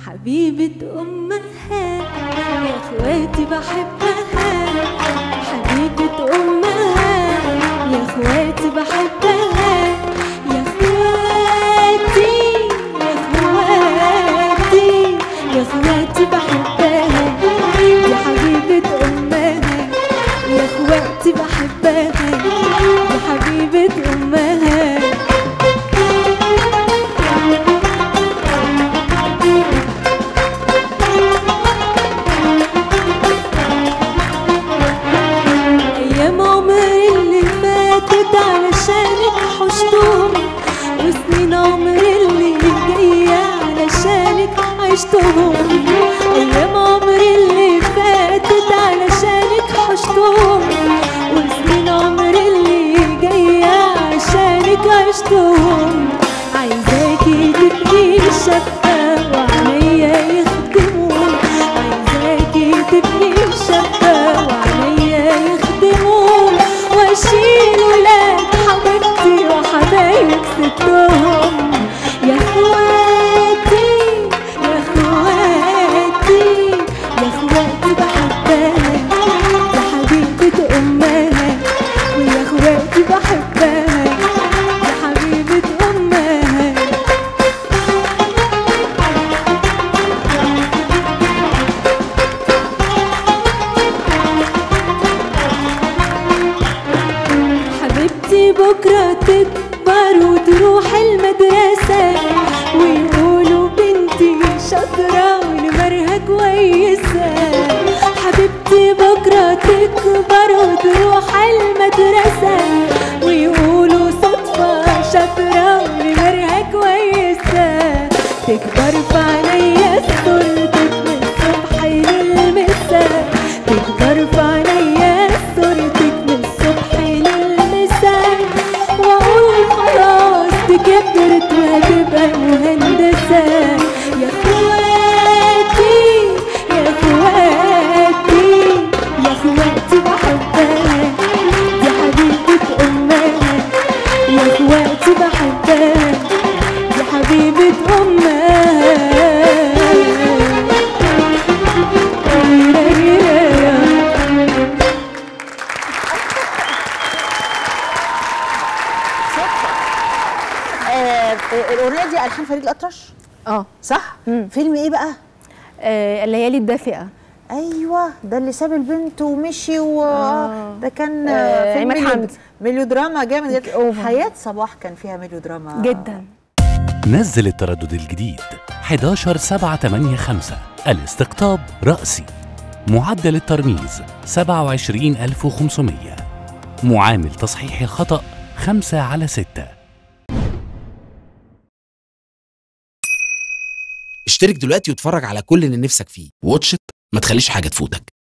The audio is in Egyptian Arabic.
حبيبة أمها يا اخواتي بحبها حبيبة أمها يا اخواتي بحبها يا اخواتي يا اخواتي يا اخواتي بحبها يا حبيبة أمها يا اخواتي بحبها يا حبيبة أمها أيام عمري اللي فاتت علشانك حشتهم وسنين عمري اللي جاية علشانك عشتهم أيام عمري اللي فاتت علشانك حشتهم وسنين عمري اللي جاية عشانك عشتهم عايزاكي تبقي شابة وعليا يخدمون عايزاكي تبقي شابة وعليا يخدمون واشيل ولاد حبيبتي وحبايب ستهم يا اخواتي يا اخواتي يا اخواتي بحبها يا حبيبة امها ويا اخواتي بحبها يا حبيبة امها حبيبتي بكرة تكبر وتروح المدرسة ويقولوا بنتي شاطرة ونمرها كويسة حبيبتي بكرة تكبر وتروح المدرسة ويقولوا صدفة شاطرة ونمرها كويسة تكبر في عينيا صورتك من الصبح للمساء تكبر في عينيا صورتك من الصبح للمساء واقول خلاص دي كبرت وهتبقى مهندسة يا اخواتي يا اخواتي يا اخواتي بحبها يا حبيبة امها يا اخواتي بحبها يا حبيبة امها آه، الاغنيه دي الحان فريد الاطرش اه صح مم. فيلم ايه بقى آه، الليالي الدافئه ايوه ده اللي ساب البنت ومشي و آه. ده كان آه، فيلم عماد ميلو- حمدي. ميلودراما جامد جدا أوفر. حياه صباح كان فيها ميلودراما جدا نزل التردد الجديد 11 7 8 5 الاستقطاب رأسي معدل الترميز 27500 معامل تصحيح الخطأ 5 على 6 اشترك دلوقتي واتفرج على كل اللي نفسك فيه واتش إت، ما تخليش حاجة تفوتك